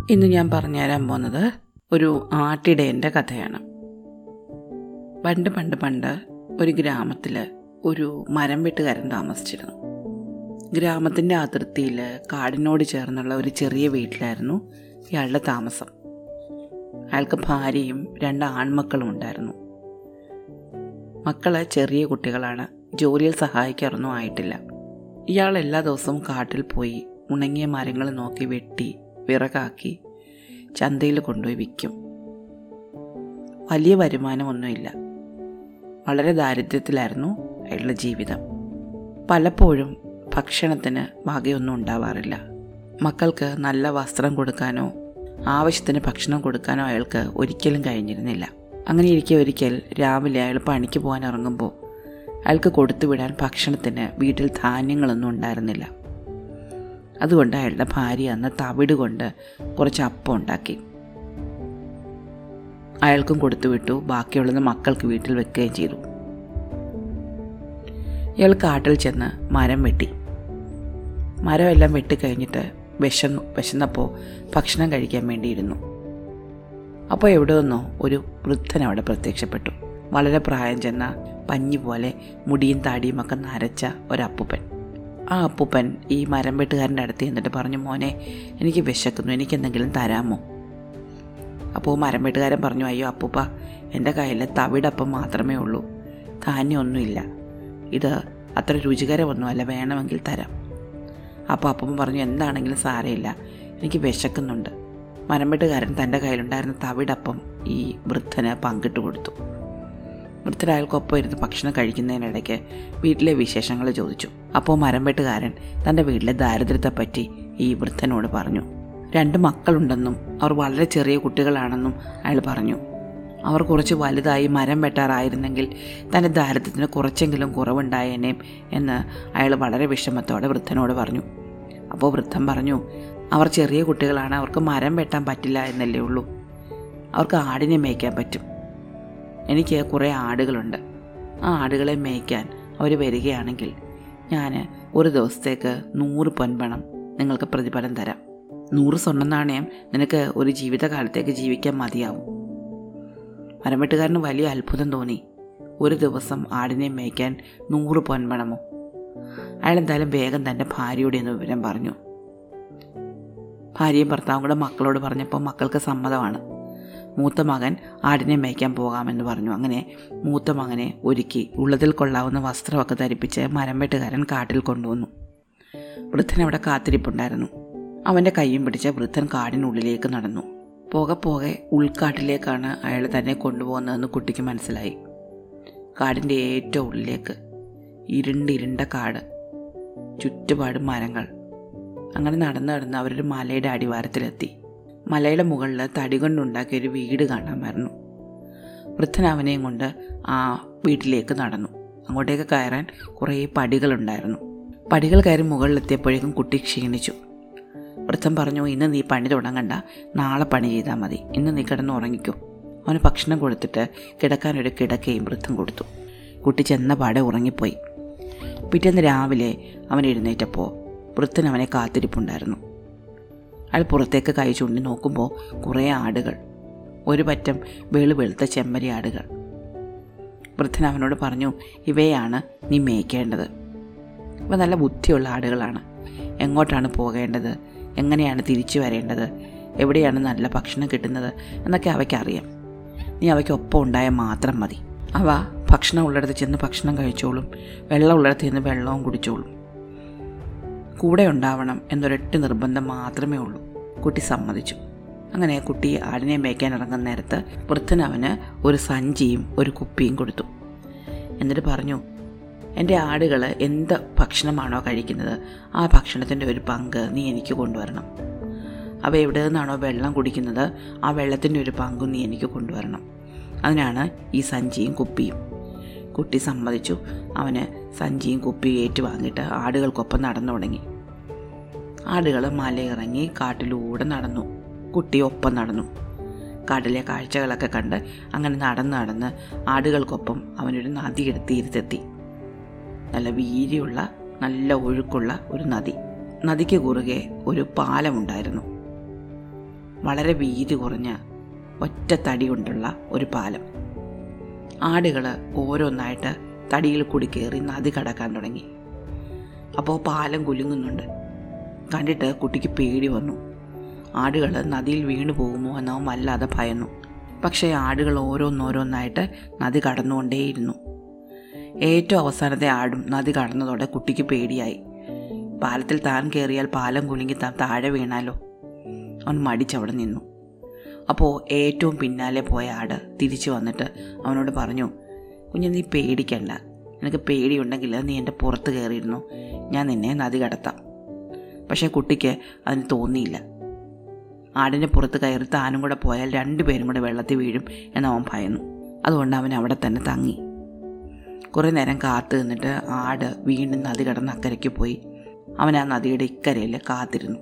ഇന്ന് ഞാൻ പറഞ്ഞുതരാൻ പോകുന്നത് ഒരു ആട്ടിടയൻ്റെ കഥയാണ് പണ്ട് പണ്ട് പണ്ട് ഒരു ഗ്രാമത്തിൽ ഒരു മരം വെട്ടുകാരൻ താമസിച്ചിരുന്നു ഗ്രാമത്തിൻ്റെ അതിർത്തിയിൽ കാടിനോട് ചേർന്നുള്ള ഒരു ചെറിയ വീട്ടിലായിരുന്നു ഇയാളുടെ താമസം അയാൾക്ക് ഭാര്യയും രണ്ട് ആൺമക്കളും ഉണ്ടായിരുന്നു മക്കള് ചെറിയ കുട്ടികളാണ് ജോലിയിൽ സഹായിക്കാറൊന്നും ആയിട്ടില്ല ഇയാൾ എല്ലാ ദിവസവും കാട്ടിൽ പോയി ഉണങ്ങിയ മരങ്ങൾ നോക്കി വെട്ടി വിറകാക്കി ചന്തയിൽ കൊണ്ടുപോയി വിൽക്കും വലിയ വരുമാനമൊന്നുമില്ല വളരെ ദാരിദ്ര്യത്തിലായിരുന്നു അയാളുടെ ജീവിതം പലപ്പോഴും ഭക്ഷണത്തിന് വകയൊന്നും ഉണ്ടാവാറില്ല മക്കൾക്ക് നല്ല വസ്ത്രം കൊടുക്കാനോ ആവശ്യത്തിന് ഭക്ഷണം കൊടുക്കാനോ അയാൾക്ക് ഒരിക്കലും കഴിഞ്ഞിരുന്നില്ല അങ്ങനെ ഇരിക്കെ ഒരിക്കൽ രാവിലെ അയാൾ പണിക്ക് പോകാൻ ഇറങ്ങുമ്പോൾ അയാൾക്ക് കൊടുത്തുവിടാൻ ഭക്ഷണത്തിന് വീട്ടിൽ ധാന്യങ്ങളൊന്നും ഉണ്ടായിരുന്നില്ല അതുകൊണ്ട് അയാളുടെ ഭാര്യ അന്ന് തവിട് കൊണ്ട് കുറച്ച് അപ്പം ഉണ്ടാക്കി അയാൾക്കും കൊടുത്തുവിട്ടു ബാക്കിയുള്ളത് മക്കൾക്ക് വീട്ടിൽ വെക്കുകയും ചെയ്തു ഇയാൾ കാട്ടിൽ ചെന്ന് മരം വെട്ടി മരമെല്ലാം വെട്ടിക്കഴിഞ്ഞിട്ട് വിശന്നു വിശന്നപ്പോൾ ഭക്ഷണം കഴിക്കാൻ വേണ്ടിയിരുന്നു അപ്പോൾ എവിടെ നിന്നോ ഒരു വൃദ്ധൻ അവിടെ പ്രത്യക്ഷപ്പെട്ടു വളരെ പ്രായം ചെന്ന പഞ്ഞി പോലെ മുടിയും താടിയും ഒക്കെ നരച്ച ഒരപ്പൂപ്പൻ ആ അപ്പൂപ്പൻ ഈ മരം വെട്ടുകാരൻ്റെ അടുത്ത് എന്നിട്ട് പറഞ്ഞു മോനെ എനിക്ക് വിശക്കുന്നു എനിക്ക് എന്തെങ്കിലും തരാമോ അപ്പോൾ മരം വെട്ടുകാരൻ പറഞ്ഞു അയ്യോ അപ്പൂപ്പ എൻ്റെ കയ്യിൽ തവിടപ്പം മാത്രമേ ഉള്ളൂ ധാന്യമൊന്നുമില്ല ഇത് അത്ര രുചികരമൊന്നുമല്ല വേണമെങ്കിൽ തരാം അപ്പോൾ അപ്പം പറഞ്ഞു എന്താണെങ്കിലും സാരമില്ല എനിക്ക് വിശക്കുന്നുണ്ട് മരംവെട്ടുകാരൻ തൻ്റെ കയ്യിലുണ്ടായിരുന്ന തവിടപ്പം ഈ വൃദ്ധന് പങ്കിട്ട് കൊടുത്തു വൃദ്ധൻ അയാൾക്കൊപ്പം ഇരുന്ന് ഭക്ഷണം കഴിക്കുന്നതിനിടയ്ക്ക് വീട്ടിലെ വിശേഷങ്ങൾ ചോദിച്ചു അപ്പോൾ മരംവെട്ടുകാരൻ തൻ്റെ വീട്ടിലെ ദാരിദ്ര്യത്തെപ്പറ്റി ഈ വൃദ്ധനോട് പറഞ്ഞു രണ്ട് മക്കളുണ്ടെന്നും അവർ വളരെ ചെറിയ കുട്ടികളാണെന്നും അയാൾ പറഞ്ഞു അവർ കുറച്ച് വലുതായി മരം വെട്ടാറായിരുന്നെങ്കിൽ തൻ്റെ ദാരിദ്ര്യത്തിന് കുറച്ചെങ്കിലും കുറവുണ്ടായേനേം എന്ന് അയാൾ വളരെ വിഷമത്തോടെ വൃദ്ധനോട് പറഞ്ഞു അപ്പോൾ വൃദ്ധൻ പറഞ്ഞു അവർ ചെറിയ കുട്ടികളാണ് അവർക്ക് മരം വെട്ടാൻ പറ്റില്ല എന്നല്ലേ ഉള്ളൂ അവർക്ക് ആടിനെ മേയ്ക്കാൻ പറ്റും എനിക്ക് കുറേ ആടുകളുണ്ട് ആ ആടുകളെ മേയ്ക്കാൻ അവർ വരികയാണെങ്കിൽ ഞാൻ ഒരു ദിവസത്തേക്ക് നൂറ് പൊൻപണം നിങ്ങൾക്ക് പ്രതിഫലം തരാം നൂറ് സ്വർണ്ണ നാണയം നിനക്ക് ഒരു ജീവിതകാലത്തേക്ക് ജീവിക്കാൻ മതിയാവും മരംവെട്ടുകാരന് വലിയ അത്ഭുതം തോന്നി ഒരു ദിവസം ആടിനെ മേയ്ക്കാൻ നൂറ് പൊൻപണമോ അയാൾ എന്തായാലും വേഗം തൻ്റെ ഭാര്യയോട് എന്ന് വിവരം പറഞ്ഞു ഭാര്യയും ഭർത്താവും കൂടെ മക്കളോട് പറഞ്ഞപ്പോൾ മക്കൾക്ക് സമ്മതമാണ് മൂത്ത മകൻ ആടിനെ മേയ്ക്കാൻ പോകാമെന്ന് പറഞ്ഞു അങ്ങനെ മൂത്ത മകനെ ഒരുക്കി ഉള്ളതിൽ കൊള്ളാവുന്ന വസ്ത്രമൊക്കെ ധരിപ്പിച്ച് മരം വെട്ടുകാരൻ കാട്ടിൽ കൊണ്ടുവന്നു വൃദ്ധൻ അവിടെ കാത്തിരിപ്പുണ്ടായിരുന്നു അവൻ്റെ കൈയും പിടിച്ച് വൃദ്ധൻ കാടിനുള്ളിലേക്ക് നടന്നു പോകെ പോകെ ഉൾക്കാട്ടിലേക്കാണ് അയാൾ തന്നെ കൊണ്ടുപോകുന്നതെന്ന് കുട്ടിക്ക് മനസ്സിലായി കാടിൻ്റെ ഏറ്റവും ഉള്ളിലേക്ക് ഇരുണ്ട് ഇരുണ്ട കാട് ചുറ്റുപാടും മരങ്ങൾ അങ്ങനെ നടന്ന് നടന്ന് അവരൊരു മലയുടെ അടിവാരത്തിലെത്തി മലയുടെ മുകളിൽ തടി കൊണ്ടുണ്ടാക്കിയ ഒരു വീട് കാണാമായിരുന്നു വൃദ്ധൻ അവനെയും കൊണ്ട് ആ വീട്ടിലേക്ക് നടന്നു അങ്ങോട്ടേക്ക് കയറാൻ കുറേ പടികളുണ്ടായിരുന്നു പടികൾ കയറി മുകളിലെത്തിയപ്പോഴേക്കും കുട്ടി ക്ഷീണിച്ചു വൃദ്ധൻ പറഞ്ഞു ഇന്ന് നീ പണി തുടങ്ങണ്ട നാളെ പണി ചെയ്താൽ മതി ഇന്ന് നീ കിടന്ന് ഉറങ്ങിക്കോ അവന് ഭക്ഷണം കൊടുത്തിട്ട് കിടക്കാനൊരു കിടക്കയും വൃദ്ധം കൊടുത്തു കുട്ടി ചെന്ന പാടെ ഉറങ്ങിപ്പോയി പിറ്റേന്ന് രാവിലെ അവൻ എഴുന്നേറ്റപ്പോൾ വൃദ്ധൻ അവനെ കാത്തിരിപ്പുണ്ടായിരുന്നു അയാൾ പുറത്തേക്ക് കൈ ചൂണ്ടി നോക്കുമ്പോൾ കുറേ ആടുകൾ ഒരു പറ്റം വെളു വെളുത്ത ചെമ്മരി ആടുകൾ വൃദ്ധൻ അവനോട് പറഞ്ഞു ഇവയാണ് നീ മേയ്ക്കേണ്ടത് ഇവ നല്ല ബുദ്ധിയുള്ള ആടുകളാണ് എങ്ങോട്ടാണ് പോകേണ്ടത് എങ്ങനെയാണ് തിരിച്ചു വരേണ്ടത് എവിടെയാണ് നല്ല ഭക്ഷണം കിട്ടുന്നത് എന്നൊക്കെ അവയ്ക്കറിയാം നീ അവയ്ക്കൊപ്പം ഉണ്ടായാൽ മാത്രം മതി അവ ഭക്ഷണം ഉള്ളിടത്ത് ചെന്ന് ഭക്ഷണം കഴിച്ചോളും വെള്ളം ഉള്ളിടത്ത് ചെന്ന് വെള്ളവും കുടിച്ചോളും കൂടെ ഉണ്ടാവണം എന്നൊരൊറ്റ നിർബന്ധം മാത്രമേ ഉള്ളൂ കുട്ടി സമ്മതിച്ചു അങ്ങനെ കുട്ടി ആടിനെ മേയ്ക്കാൻ ഇറങ്ങുന്ന നേരത്ത് വൃദ്ധൻ അവന് ഒരു സഞ്ചിയും ഒരു കുപ്പിയും കൊടുത്തു എന്നിട്ട് പറഞ്ഞു എൻ്റെ ആടുകൾ എന്ത് ഭക്ഷണമാണോ കഴിക്കുന്നത് ആ ഭക്ഷണത്തിൻ്റെ ഒരു പങ്ക് നീ എനിക്ക് കൊണ്ടുവരണം അവ എവിടെ നിന്നാണോ വെള്ളം കുടിക്കുന്നത് ആ വെള്ളത്തിൻ്റെ ഒരു പങ്കും നീ എനിക്ക് കൊണ്ടുവരണം അതിനാണ് ഈ സഞ്ചിയും കുപ്പിയും കുട്ടി സമ്മതിച്ചു അവന് സഞ്ചിയും കുപ്പിയും ഏറ്റുവാങ്ങിയിട്ട് ആടുകൾക്കൊപ്പം നടന്നു തുടങ്ങി ആടുകൾ മലയിറങ്ങി കാട്ടിലൂടെ നടന്നു കുട്ടി ഒപ്പം നടന്നു കാട്ടിലെ കാഴ്ചകളൊക്കെ കണ്ട് അങ്ങനെ നടന്ന് നടന്ന് ആടുകൾക്കൊപ്പം അവനൊരു നദിയെടുത്ത് തീരത്തെത്തി നല്ല വീതിയുള്ള നല്ല ഒഴുക്കുള്ള ഒരു നദി നദിക്ക് കുറുകെ ഒരു പാലമുണ്ടായിരുന്നു വളരെ വീതി കുറഞ്ഞ ഒറ്റ തടി കൊണ്ടുള്ള ഒരു പാലം ആടുകൾ ഓരോന്നായിട്ട് തടിയിൽ കൂടി കയറി നദി കടക്കാൻ തുടങ്ങി അപ്പോൾ പാലം കുലുങ്ങുന്നുണ്ട് കണ്ടിട്ട് കുട്ടിക്ക് പേടി വന്നു ആടുകൾ നദിയിൽ വീണു പോകുമോ എന്നവൻ വല്ലാതെ ഭയന്നു പക്ഷേ ആടുകൾ ഓരോന്നോരോന്നായിട്ട് നദി കടന്നുകൊണ്ടേയിരുന്നു ഏറ്റവും അവസാനത്തെ ആടും നദി കടന്നതോടെ കുട്ടിക്ക് പേടിയായി പാലത്തിൽ താൻ കയറിയാൽ പാലം കുലുങ്ങി താൻ താഴെ വീണാലോ അവൻ മടിച്ചവിടെ നിന്നു അപ്പോൾ ഏറ്റവും പിന്നാലെ പോയ ആട് തിരിച്ചു വന്നിട്ട് അവനോട് പറഞ്ഞു കുഞ്ഞ് നീ പേടിക്കണ്ട നിനക്ക് പേടിയുണ്ടെങ്കിൽ നീ എൻ്റെ പുറത്ത് കയറിയിരുന്നു ഞാൻ നിന്നെ നദി കടത്താം പക്ഷേ കുട്ടിക്ക് അതിന് തോന്നിയില്ല ആടിൻ്റെ പുറത്ത് കയറി താനും കൂടെ പോയാൽ രണ്ടുപേരും കൂടെ വെള്ളത്തിൽ വീഴും എന്നവൻ ഭയന്നു അതുകൊണ്ട് അവൻ അവിടെ തന്നെ തങ്ങി കുറേ നേരം കാത്തു നിന്നിട്ട് ആട് വീണ്ടും നദി കടന്ന് അക്കരയ്ക്ക് പോയി അവൻ ആ നദിയുടെ ഇക്കരയിൽ കാത്തിരുന്നു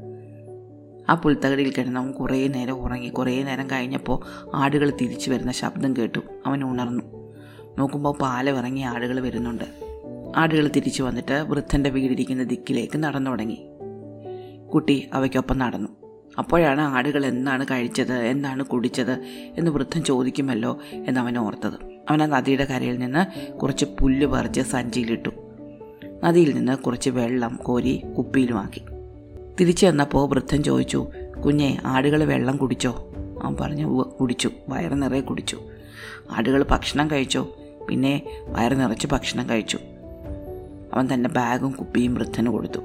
ആ പുൽത്തകടിയിൽ കിടന്ന് അവൻ കുറേ നേരം ഉറങ്ങി കുറേ നേരം കഴിഞ്ഞപ്പോൾ ആടുകൾ തിരിച്ചു വരുന്ന ശബ്ദം കേട്ടു അവൻ ഉണർന്നു നോക്കുമ്പോൾ പാലം ഇറങ്ങി ആടുകൾ വരുന്നുണ്ട് ആടുകൾ തിരിച്ചു വന്നിട്ട് വൃദ്ധൻ്റെ വീടിരിക്കുന്ന ദിക്കിലേക്ക് നടന്നു തുടങ്ങി കുട്ടി അവയ്ക്കൊപ്പം നടന്നു അപ്പോഴാണ് ആടുകൾ എന്താണ് കഴിച്ചത് എന്താണ് കുടിച്ചത് എന്ന് വൃദ്ധൻ ചോദിക്കുമല്ലോ എന്ന് അവൻ ഓർത്തത് അവൻ ആ നദിയുടെ കരയിൽ നിന്ന് കുറച്ച് പുല്ല് പറിച്ച് സഞ്ചിയിലിട്ടു നദിയിൽ നിന്ന് കുറച്ച് വെള്ളം കോരി കുപ്പിയിലുമാക്കി തിരിച്ചു വന്നപ്പോൾ വൃദ്ധൻ ചോദിച്ചു കുഞ്ഞെ ആടുകൾ വെള്ളം കുടിച്ചോ അവൻ പറഞ്ഞു "ഉവ്വ്, കുടിച്ചു വയറ് നിറയെ കുടിച്ചു ആടുകൾ ഭക്ഷണം കഴിച്ചോ പിന്നെ വയറ് നിറച്ച് ഭക്ഷണം കഴിച്ചു അവൻ തൻ്റെ ബാഗും കുപ്പിയും വൃദ്ധന് കൊടുത്തു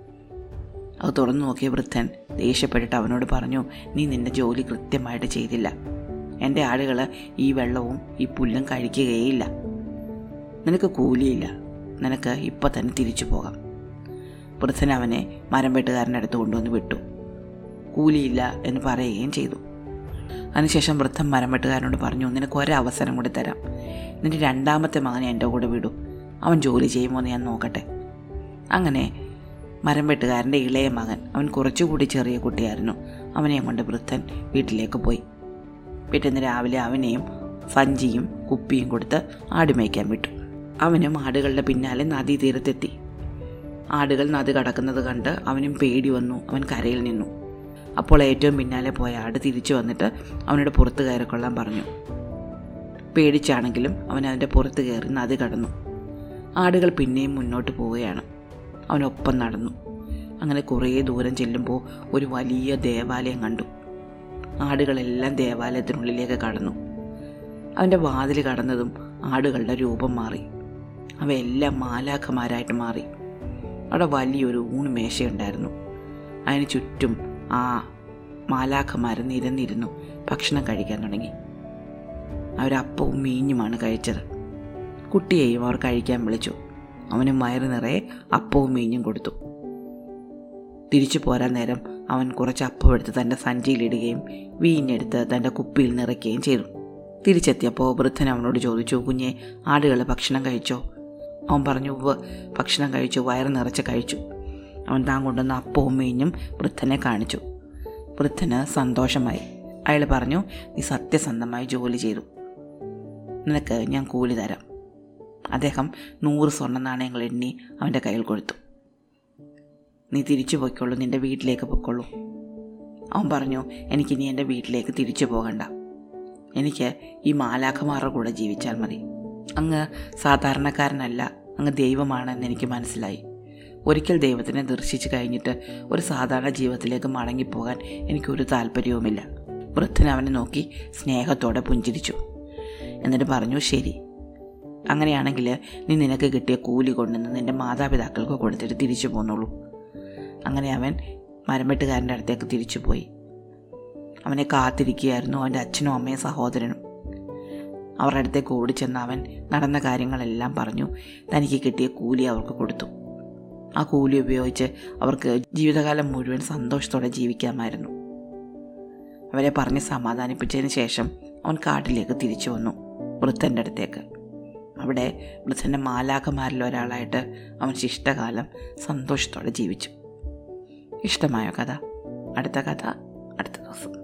അത് തുറന്നു നോക്കിയ വൃദ്ധൻ ദേഷ്യപ്പെട്ടിട്ട് അവനോട് പറഞ്ഞു നീ നിന്റെ ജോലി കൃത്യമായിട്ട് ചെയ്തില്ല എൻ്റെ ആടുകൾ ഈ വെള്ളവും ഈ പുല്ലും കഴിക്കുകയേയില്ല നിനക്ക് കൂലിയില്ല നിനക്ക് ഇപ്പം തന്നെ തിരിച്ചു പോകാം വൃദ്ധൻ അവനെ മരം വെട്ടുകാരൻ്റെ അടുത്ത് കൊണ്ടുവന്ന് വിട്ടു കൂലിയില്ല എന്ന് പറയുകയും ചെയ്തു അതിനുശേഷം വൃദ്ധൻ മരം വെട്ടുകാരനോട് പറഞ്ഞു നിനക്ക് ഒരവസരം കൂടി തരാം നിന്റെ രണ്ടാമത്തെ മകനെ എൻ്റെ കൂടെ വിടൂ അവൻ ജോലി ചെയ്യുമോ എന്ന് ഞാൻ നോക്കട്ടെ അങ്ങനെ മരം വെട്ടുകാരൻ്റെ ഇളയ മകൻ അവൻ കുറച്ചുകൂടി ചെറിയ കുട്ടിയായിരുന്നു അവനെയും കൊണ്ട് വൃദ്ധൻ വീട്ടിലേക്ക് പോയി പിറ്റേന്ന് രാവിലെ അവനെയും സഞ്ചിയും കുപ്പിയും കൊടുത്ത് ആട് മേയ്ക്കാൻ വിട്ടു അവനും ആടുകളുടെ പിന്നാലെ നദീതീരത്തെത്തി ആടുകൾ നദി കടക്കുന്നത് കണ്ട് അവനും പേടി വന്നു അവൻ കരയിൽ നിന്നു അപ്പോൾ ഏറ്റവും പിന്നാലെ പോയ ആട് തിരിച്ചു വന്നിട്ട് അവനോട് പുറത്ത് കയറിക്കൊള്ളാൻ പറഞ്ഞു പേടിച്ചാണെങ്കിലും അവൻ അതിൻ്റെ പുറത്ത് കയറി നദി കടന്നു ആടുകൾ പിന്നെയും മുന്നോട്ട് പോവുകയാണ് അവനൊപ്പം നടന്നു അങ്ങനെ കുറേ ദൂരം ചെല്ലുമ്പോൾ ഒരു വലിയ ദേവാലയം കണ്ടു ആടുകളെല്ലാം ദേവാലയത്തിനുള്ളിലേക്ക് കടന്നു അവൻ്റെ വാതിൽ കടന്നതും ആടുകളുടെ രൂപം മാറി അവയെല്ലാം മാലാഖമാരായിട്ട് മാറി അവിടെ വലിയൊരു ഊണ് മേശയുണ്ടായിരുന്നു അതിന് ചുറ്റും ആ മാലാഖമാർ നിരന്നിരുന്നു ഭക്ഷണം കഴിക്കാൻ തുടങ്ങി അവരപ്പവും മീഞ്ഞുമാണ് കഴിച്ചത് കുട്ടിയെയും അവർ കഴിക്കാൻ വിളിച്ചു അവനും വയറ് നിറയെ അപ്പവും മീഞ്ഞും കൊടുത്തു തിരിച്ചു പോരാൻ നേരം അവൻ കുറച്ച് അപ്പം എടുത്ത് തൻ്റെ സഞ്ചിയിലിടുകയും വീഞ്ഞെടുത്ത് തൻ്റെ കുപ്പിയിൽ നിറയ്ക്കുകയും ചെയ്തു തിരിച്ചെത്തിയപ്പോൾ വൃദ്ധൻ അവനോട് ചോദിച്ചു കുഞ്ഞെ ആടുകൾ ഭക്ഷണം കഴിച്ചോ അവൻ പറഞ്ഞു ഉവ്വ് ഭക്ഷണം കഴിച്ചു വയറ് നിറച്ച് കഴിച്ചു അവൻ താൻ കൊണ്ടുവന്ന അപ്പവും മീഞ്ഞും വൃദ്ധനെ കാണിച്ചു വൃദ്ധന് സന്തോഷമായി അയാൾ പറഞ്ഞു നീ സത്യസന്ധമായി ജോലി ചെയ്തു നിനക്ക് ഞാൻ കൂലി തരാം അദ്ദേഹം നൂറ് സ്വർണ്ണ നാണയങ്ങൾ എണ്ണി അവൻ്റെ കയ്യിൽ കൊടുത്തു നീ തിരിച്ചു പോയിക്കോളൂ നിന്റെ വീട്ടിലേക്ക് പൊയ്ക്കോളൂ അവൻ പറഞ്ഞു എനിക്കിനി എൻ്റെ വീട്ടിലേക്ക് തിരിച്ചു പോകണ്ട എനിക്ക് ഈ മാലാഖമാരുടെ കൂടെ ജീവിച്ചാൽ മതി അങ്ങ് സാധാരണക്കാരനല്ല അങ്ങ് ദൈവമാണെന്ന് എനിക്ക് മനസ്സിലായി ഒരിക്കൽ ദൈവത്തിനെ ദർശിച്ചു കഴിഞ്ഞിട്ട് ഒരു സാധാരണ ജീവിതത്തിലേക്ക് മടങ്ങിപ്പോകാൻ എനിക്കൊരു താല്പര്യവുമില്ല വൃദ്ധൻ അവനെ നോക്കി സ്നേഹത്തോടെ പുഞ്ചിരിച്ചു എന്നിട്ട് പറഞ്ഞു ശരി അങ്ങനെയാണെങ്കിൽ നീ നിനക്ക് കിട്ടിയ കൂലി കൊണ്ടുവന്ന് നിന്റെ മാതാപിതാക്കൾക്ക് കൊടുത്തിട്ട് തിരിച്ചു പോന്നോളൂ അങ്ങനെ അവൻ മരമെട്ടുകാരൻ്റെ അടുത്തേക്ക് തിരിച്ചു പോയി അവനെ കാത്തിരിക്കുകയായിരുന്നു അവൻ്റെ അച്ഛനും അമ്മയും സഹോദരനും അവരുടെ അടുത്തേക്ക് ഓടിച്ചെന്ന് അവൻ നടന്ന കാര്യങ്ങളെല്ലാം പറഞ്ഞു തനിക്ക് കിട്ടിയ കൂലി അവർക്ക് കൊടുത്തു ആ കൂലി ഉപയോഗിച്ച് അവർക്ക് ജീവിതകാലം മുഴുവൻ സന്തോഷത്തോടെ ജീവിക്കാമായിരുന്നു അവരെ പറഞ്ഞ് സമാധാനിപ്പിച്ചതിന് ശേഷം അവൻ കാട്ടിലേക്ക് തിരിച്ചു വന്നു വൃദ്ധൻ്റെ അടുത്തേക്ക് അവിടെ വൃദ്ധൻ്റെ മാലാഖമാരിൽ ഒരാളായിട്ട് അവൻ ശിഷ്ടകാലം സന്തോഷത്തോടെ ജീവിച്ചു ഇഷ്ടമായോ കഥ അടുത്ത കഥ അടുത്ത ദിവസം